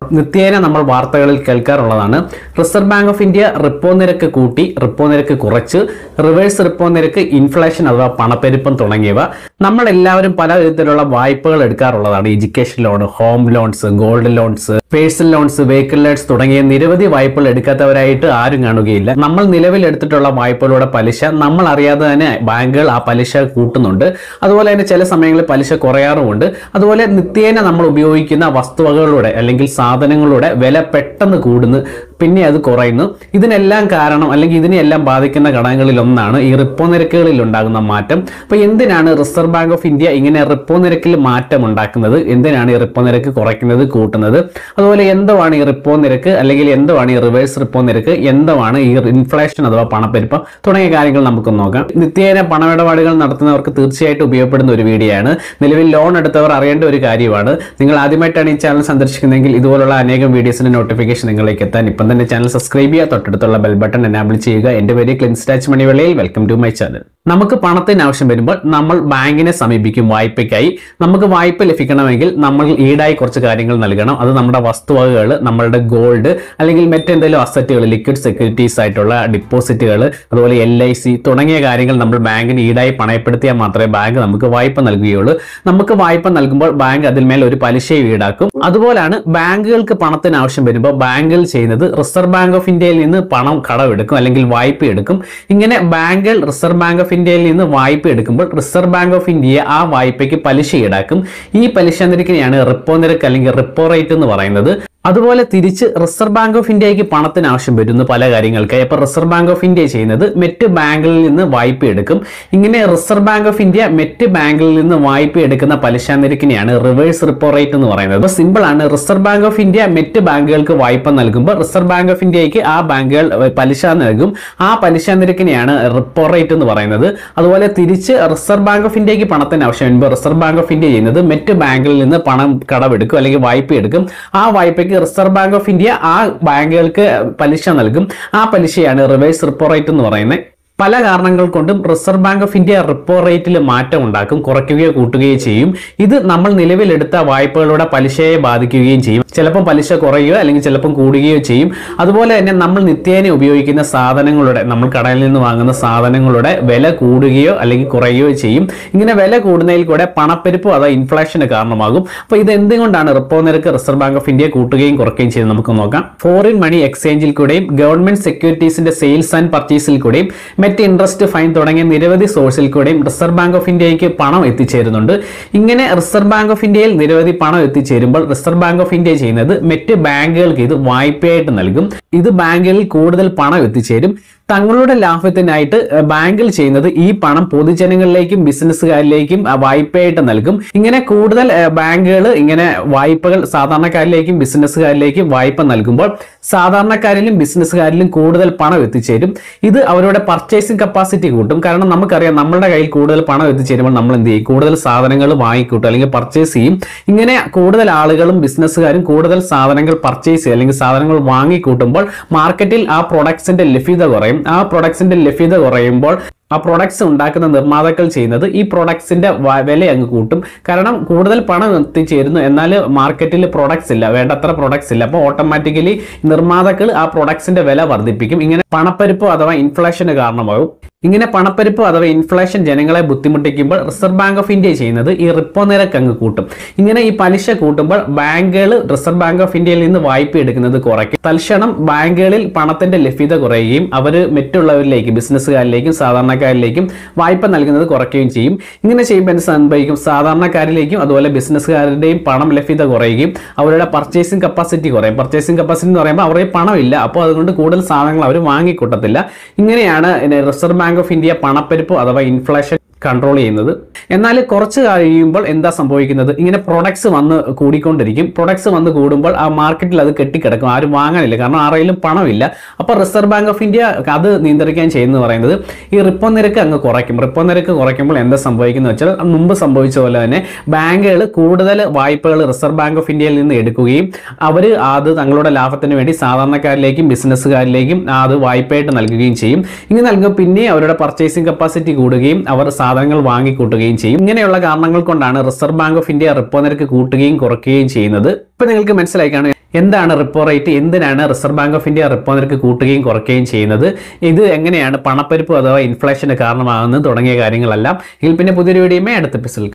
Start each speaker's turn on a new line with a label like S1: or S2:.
S1: നിത്യേന നമ്മൾ വാർത്തകളിൽ കേൾക്കാറുള്ളതാണ് Reserve Bank of India repo നിരക്ക് കൂട്ടി റിപ്പോ നിരക്ക് കുറച്ച് റിവേഴ്സ് റിപ്പോ നിരക്ക് ഇൻഫ്ലേഷൻ അഥവാ പണപ്പെരുപ്പം തുടങ്ങിയവ നമ്മൾ എല്ലാവരും പല വിധത്തിലുള്ള വായ്പകൾ എടുക്കാറുള്ളതാണ് education loan home loans gold loans personal loans vehicle loans തുടങ്ങിയ നിരവധി വായ്പകൾ എടുക്കാത്തവരായിട്ട് ആരും കാണുകയില്ല നമ്മൾ നിലവിൽ എടുത്തിട്ടുള്ള വായ്പകളുടെ പലിശ നമ്മൾ അറിയാതെ തന്നെ ബാങ്കുകൾ ആ പലിശ കൂട്ടുന്നുണ്ട് അതുപോലെ തന്നെ ചില സമയങ്ങളിൽ പലിശ കുറയാറുമുണ്ട് അതുപോലെ നിത്യേന നമ്മൾ ഉപയോഗിക്കുന്ന വസ്തുവകകളുടെ അല്ലെങ്കിൽ സാധനങ്ങളുടെ വില പെട്ടെന്ന് കൂടുന്നു പിന്നെ അത് കുറയുന്നു ഇതിനെല്ലാം കാരണം അല്ലെങ്കിൽ ഇതിനെല്ലാം ബാധിക്കുന്ന ഘടകങ്ങളിൽ ഒന്നാണ് ഈ റിപ്പോ നിരക്കുകളിൽ ഉണ്ടാകുന്ന മാറ്റം അപ്പോൾ എന്തിനാണ് റിസർവ് ബാങ്ക് ഓഫ് ഇന്ത്യ ഇങ്ങനെ റിപ്പോ നിരക്കിൽ മാറ്റം ഉണ്ടാക്കുന്നത് എന്തിനാണ് ഈ റിപ്പോ നിരക്ക് കുറയ്ക്കുന്നത് കൂട്ടുന്നത് അതുപോലെ എന്തുവാണ് ഈ റിപ്പോ നിരക്ക് അല്ലെങ്കിൽ എന്തുവാണ് ഈ റിവേഴ്സ് റിപ്പോ നിരക്ക് എന്തുവാണ് ഈ ഇൻഫ്ലേഷൻ അഥവാ പണപ്പെരുപ്പം തുടങ്ങിയ കാര്യങ്ങൾ നമുക്ക് നോക്കാം നിത്യേന പണമിടപാടുകൾ നടത്തുന്നവർക്ക് തീർച്ചയായിട്ടും ഉപയോഗപ്പെടുന്ന ഒരു വീഡിയോ ആണ് നിലവിൽ ലോൺ എടുത്തവർ അറിയേണ്ട ഒരു കാര്യമാണ് നിങ്ങൾ ആദ്യമായിട്ടാണ് ഈ ചാനൽ സന്ദർശിക്കുന്നതെങ്കിൽ ഇതുപോലുള്ള അനേകം വീഡിയോസിന്റെ നോട്ടിഫിക്കേഷൻ നിങ്ങളിലേക്ക് എത്താൻ ഇപ്പം തന്നെ ചാനൽ സബ്സ്ക്രൈബ് ചെയ്യുക തൊട്ടടുത്തുള്ള ബെൽ ബട്ടൺ എനാബിൾ ചെയ്യുക എന്റെ പേര് ക്ലിൻസ്റ്റാച്ച് മണിവെള്ളയിൽ വെൽക്കം ടു മൈ ചാനൽ നമുക്ക് പണത്തിന് ആവശ്യം വരുമ്പോൾ നമ്മൾ ബാങ്കിനെ സമീപിക്കും വായ്പയ്ക്കായി നമുക്ക് വായ്പ ലഭിക്കണമെങ്കിൽ നമ്മൾ ഈടായി കുറച്ച് കാര്യങ്ങൾ നൽകണം അത് നമ്മുടെ വസ്തുവകകൾ നമ്മളുടെ ഗോൾഡ് അല്ലെങ്കിൽ മറ്റെന്തെങ്കിലും അസറ്റുകൾ ലിക്വിഡ് സെക്യൂരിറ്റീസ് ആയിട്ടുള്ള ഡിപ്പോസിറ്റുകൾ അതുപോലെ എൽ ഐ സി തുടങ്ങിയ കാര്യങ്ങൾ നമ്മൾ ബാങ്കിന് ഈടായി പണയപ്പെടുത്തിയാൽ മാത്രമേ ബാങ്ക് നമുക്ക് വായ്പ നൽകുകയുള്ളൂ നമുക്ക് വായ്പ നൽകുമ്പോൾ ബാങ്ക് അതിന്മേൽ ഒരു പലിശയും ഈടാക്കും അതുപോലാണ് ബാങ്കുകൾക്ക് പണത്തിന് ആവശ്യം വരുമ്പോൾ ബാങ്കുകൾ ചെയ്യുന്നത് റിസർവ് ബാങ്ക് ഓഫ് ഇന്ത്യയിൽ നിന്ന് പണം കടമെടുക്കും അല്ലെങ്കിൽ വായ്പ എടുക്കും ഇങ്ങനെ ബാങ്കുകൾ റിസർവ് ബാങ്ക് ഓഫ് ഇന്ത്യയിൽ നിന്ന് വായ്പ എടുക്കുമ്പോൾ റിസർവ് ബാങ്ക് ഓഫ് ഇന്ത്യ ആ വായ്പയ്ക്ക് പലിശ ഈടാക്കും ഈ പലിശ നിരക്കിനെയാണ് റിപ്പോ നിരക്ക് അല്ലെങ്കിൽ റിപ്പോ റേറ്റ് എന്ന് പറയുന്നത് അതുപോലെ തിരിച്ച് റിസർവ് ബാങ്ക് ഓഫ് ഇന്ത്യക്ക് പണത്തിന് ആവശ്യം വരുന്നു പല കാര്യങ്ങൾക്ക് അപ്പോൾ റിസർവ് ബാങ്ക് ഓഫ് ഇന്ത്യ ചെയ്യുന്നത് മെറ്റ് ബാങ്കുകളിൽ നിന്ന് വായ്പ എടുക്കും ഇങ്ങനെ റിസർവ് ബാങ്ക് ഓഫ് ഇന്ത്യ മെറ്റ് ബാങ്കുകളിൽ നിന്ന് വായ്പ എടുക്കുന്ന പലിശ നിരക്കിനെയാണ് റിവേഴ്സ് റിപ്പോ റേറ്റ് എന്ന് പറയുന്നത് അപ്പോൾ സിമ്പിൾ ആണ് റിസർവ് ബാങ്ക് ഓഫ് ഇന്ത്യ മെറ്റ് ബാങ്കുകൾക്ക് വായ്പ നൽകുമ്പോൾ റിസർവ് ബാങ്ക് ഓഫ് ഇന്ത്യക്ക് ആ ബാങ്കുകൾ ഏർ, പലിശ നൽകും ആ പലിശ നിരക്കിനെയാണ് റിപ്പോ റേറ്റ് എന്ന് പറയുന്നത് അതുപോലെ തിരിച്ച് റിസർവ് ബാങ്ക് ഓഫ് ഇന്ത്യക്ക് പണത്തിന് ആവശ്യം വരുമ്പോൾ റിസർവ് ബാങ്ക് ഓഫ് ഇന്ത്യ ചെയ്യുന്നത് മെറ്റ് ബാങ്കുകളിൽ നിന്ന് പണം കടമെടുക്കും അല്ലെങ്കിൽ വായ്പ എടുക്കും ആ വായ്പയ്ക്ക് റിസർവ് ബാങ്ക് ഓഫ് ഇന്ത്യ ആ ബാങ്കുകൾക്ക് പലിശ നൽകും ആ പലിശയാണ് റിവേഴ്സ് റിപ്പോ റേറ്റ് എന്ന് പറയുന്നത് പല കാരണങ്ങൾ കൊണ്ടും Reserve Bank of India repo റേറ്റിൽ മാറ്റം ഉണ്ടാക്കും കുറയ്ക്കുകയോ കൂട്ടുകയോ ചെയ്യും ഇത് നമ്മൾ നിലവിലെടുത്ത വായ്പകളുടെ പലിശയെ ബാധിക്കുകയും ചെയ്യും ചിലപ്പോൾ പലിശ കുറയുകയോ അല്ലെങ്കിൽ ചിലപ്പം കൂടുകയോ ചെയ്യും അതുപോലെ തന്നെ നമ്മൾ നിത്യേന ഉപയോഗിക്കുന്ന സാധനങ്ങളുടെ നമ്മൾ കടയിൽ നിന്ന് വാങ്ങുന്ന സാധനങ്ങളുടെ വില കൂടുകയോ അല്ലെങ്കിൽ കുറയുകയോ ചെയ്യും ഇങ്ങനെ വില കൂടുന്നതിൽ കൂടെ പണപ്പെരുപ്പോ അതോ ഇൻഫ്ലേഷന് കാരണമാകും അപ്പോൾ ഇത് എന്തുകൊണ്ടാണ് റിപ്പോ നിരക്ക് റിസർവ് ബാങ്ക് ഓഫ് ഇന്ത്യ കൂട്ടുകയും കുറയ്ക്കുകയും ചെയ്യുന്നത് നമുക്ക് നോക്കാം ഫോറിൻ മണി എക്സ്ചേഞ്ചിൽ കൂടെയും ഗവൺമെന്റ് സെക്യൂരിറ്റീസിന്റെ സെയിൽസ് ആൻഡ് പർച്ചേസിൽ കൂടെയും മെറ്റ് ഇൻട്രസ്റ്റ് ഫൈൻ തുടങ്ങിയ നിരവധി സോഴ്സിൽ കൂടെയും റിസർവ് ബാങ്ക് ഓഫ് ഇന്ത്യക്ക് പണം എത്തിച്ചേരുന്നുണ്ട് ഇങ്ങനെ റിസർവ് ബാങ്ക് ഓഫ് ഇന്ത്യയിൽ നിരവധി പണം എത്തിച്ചേരുമ്പോൾ റിസർവ് ബാങ്ക് ഓഫ് ഇന്ത്യ ചെയ്യുന്നത് മറ്റ് ബാങ്കുകൾക്ക് ഇത് വായ്പയായിട്ട് നൽകും ഇത് ബാങ്കുകളിൽ കൂടുതൽ പണം എത്തിച്ചേരും തങ്ങളുടെ ലാഭത്തിനായിട്ട് ഏർ, ബാങ്കിൽ ചെയ്യുന്നത് ഈ പണം പൊതുജനങ്ങളിലേക്കും ബിസിനസ്സുകാരിലേക്കും ആ, വായ്പയായിട്ട് നൽകും ഇങ്ങനെ കൂടുതൽ ബാങ്കുകൾ ഇങ്ങനെ വായ്പകൾ സാധാരണക്കാരിലേക്കും ബിസിനസ്സുകാരിലേക്കും വായ്പ നൽകുമ്പോൾ സാധാരണക്കാരിലും ബിസിനസ്സുകാരിലും കൂടുതൽ പണം എത്തിച്ചേരും ഇത് അവരുടെ പർച്ചേസിംഗ് കപ്പാസിറ്റി കൂട്ടും കാരണം നമുക്കറിയാം നമ്മുടെ കയ്യിൽ കൂടുതൽ പണം എത്തിച്ചേരുമ്പോൾ നമ്മൾ എന്ത് ചെയ്യും കൂടുതൽ സാധനങ്ങൾ വാങ്ങിക്കൂട്ടും അല്ലെങ്കിൽ പർച്ചേസ് ചെയ്യും ഇങ്ങനെ കൂടുതൽ ആളുകളും ബിസിനസ്സുകാരും കൂടുതൽ സാധനങ്ങൾ പർച്ചേസ് ചെയ്യും അല്ലെങ്കിൽ സാധനങ്ങൾ വാങ്ങിക്കൂട്ടുമ്പോൾ മാർക്കറ്റിൽ ആ പ്രൊഡക്ട്സിന്റെ ലഭ്യത കുറയും ആ പ്രൊഡക്ട്സിന്റെ ലഭ്യത കുറയുമ്പോൾ ആ പ്രൊഡക്ട്സ് ഉണ്ടാക്കുന്ന നിർമ്മാതാക്കൾ ചെയ്യുന്നത് ഈ പ്രൊഡക്ട്സിന്റെ വ- വില അങ്ങ് കൂട്ടും കാരണം കൂടുതൽ പണം എത്തിച്ചേരുന്നു എന്നാൽ മാർക്കറ്റിൽ പ്രൊഡക്ട്സ് ഇല്ല വേണ്ടത്ര പ്രൊഡക്ട്സ് ഇല്ല അപ്പോൾ ഓട്ടോമാറ്റിക്കലി നിർമ്മാതാക്കൾ ആ പ്രൊഡക്ട്സിന്റെ വില വർദ്ധിപ്പിക്കും ഇങ്ങനെ പണപ്പെരുപ്പോ അഥവാ ഇൻഫ്ലേഷന് കാരണമാകും ഇങ്ങനെ പണപ്പെരുപ്പ് അഥവാ ഇൻഫ്ലേഷൻ ജനങ്ങളെ ബുദ്ധിമുട്ടിക്കുമ്പോൾ റിസർവ് ബാങ്ക് ഓഫ് ഇന്ത്യ ചെയ്യുന്നത് ഈ റിപ്പോ നിരക്ക് അങ്ങ് കൂട്ടും ഇങ്ങനെ ഈ പലിശ കൂട്ടുമ്പോൾ ബാങ്കുകൾ റിസർവ് ബാങ്ക് ഓഫ് ഇന്ത്യയിൽ നിന്ന് വായ്പ എടുക്കുന്നത് കുറയ്ക്കും തൽക്ഷണം ബാങ്കുകളിൽ പണത്തിന്റെ ലഭ്യത കുറയുകയും അവർ മറ്റുള്ളവരിലേക്ക് ബിസിനസ്സുകാരിലേക്കും സാധാരണക്കാരിലേക്കും വായ്പ നൽകുന്നത് കുറയ്ക്കുകയും ചെയ്യും ഇങ്ങനെ ചെയ്യുമ്പോൾ എന്ത് സംഭവിക്കും സാധാരണക്കാരിലേക്കും അതുപോലെ ബിസിനസ്സുകാരുടെയും പണം ലഭ്യത കുറയുകയും അവരുടെ പർച്ചേസിംഗ് കപ്പാസിറ്റി കുറയും പർച്ചേസിംഗ് കപ്പാസിറ്റി എന്ന് പറയുമ്പോൾ അവരുടെ പണമില്ല അപ്പോൾ അതുകൊണ്ട് കൂടുതൽ സാധനങ്ങൾ അവർ വാങ്ങിക്കൂട്ടത്തില്ല ഇങ്ങനെയാണ് പിന്നെ റിസർവ് ബാങ്ക് ഓഫ് ഇന്ത്യ പണപ്പെരുപ്പ് അഥവാ ഇൻഫ്ലേഷൻ കൺട്രോൾ ചെയ്യുന്നത് എന്നാൽ കുറച്ച് കഴിയുമ്പോൾ എന്താ സംഭവിക്കുന്നത് ഇങ്ങനെ പ്രൊഡക്ട്സ് വന്ന് കൂടിക്കൊണ്ടിരിക്കും പ്രൊഡക്ട്സ് വന്ന് കൂടുമ്പോൾ ആ മാർക്കറ്റിൽ അത് കെട്ടിക്കിടക്കും ആരും വാങ്ങാനില്ല കാരണം ആരെങ്കിലും പണമില്ല അപ്പോൾ റിസർവ് ബാങ്ക് ഓഫ് ഇന്ത്യ അത് നിയന്ത്രിക്കാൻ ചെയ്യുന്നത് പറയുന്നത് ഈ റിപ്പോ നിരക്ക് അങ്ങ് കുറയ്ക്കും റിപ്പോ നിരക്ക് കുറയ്ക്കുമ്പോൾ എന്താ സംഭവിക്കുന്നത് വെച്ചാൽ മുമ്പ് സംഭവിച്ച പോലെ തന്നെ ബാങ്കുകൾ കൂടുതൽ വായ്പകൾ റിസർവ് ബാങ്ക് ഓഫ് ഇന്ത്യയിൽ നിന്ന് എടുക്കുകയും അവർ അത് തങ്ങളുടെ ലാഭത്തിന് വേണ്ടി സാധാരണക്കാരിലേക്കും ബിസിനസ്സുകാരിലേക്കും അത് വായ്പയായിട്ട് നൽകുകയും ചെയ്യും ഇങ്ങനെ നൽകുമ്പോൾ പിന്നെ അവരുടെ പർച്ചേസിംഗ് കപ്പാസിറ്റി കൂടുകയും അവർ സാധനങ്ങൾ വാങ്ങിക്കൂട്ടുകയും ചെയ്യും ഇങ്ങനെയുള്ള കാരണങ്ങൾ കൊണ്ടാണ് Reserve Bank of India repo നിരക്ക് കൂട്ടുകയും കുറയ്ക്കുകയും ചെയ്യുന്നത് ഇപ്പൊ നിങ്ങൾക്ക് മനസ്സിലായി കാണും എന്താണ് റിപ്പോ റേറ്റ് എന്തിനാണ് Reserve Bank of India repo നിരക്ക് കൂട്ടുകയും കുറയ്ക്കുകയും ചെയ്യുന്നത് ഇത് എങ്ങനെയാണ് പണപ്പെരുപ്പ് അഥവാ ഇൻഫ്ലേഷന് കാരണമാകുന്നത് തുടങ്ങിയ കാര്യങ്ങളെല്ലാം ഇതിൽ പിന്നെ പുതിയൊരു വീഡിയോയുമേ അടുത്ത എപ്പിസോഡിൽ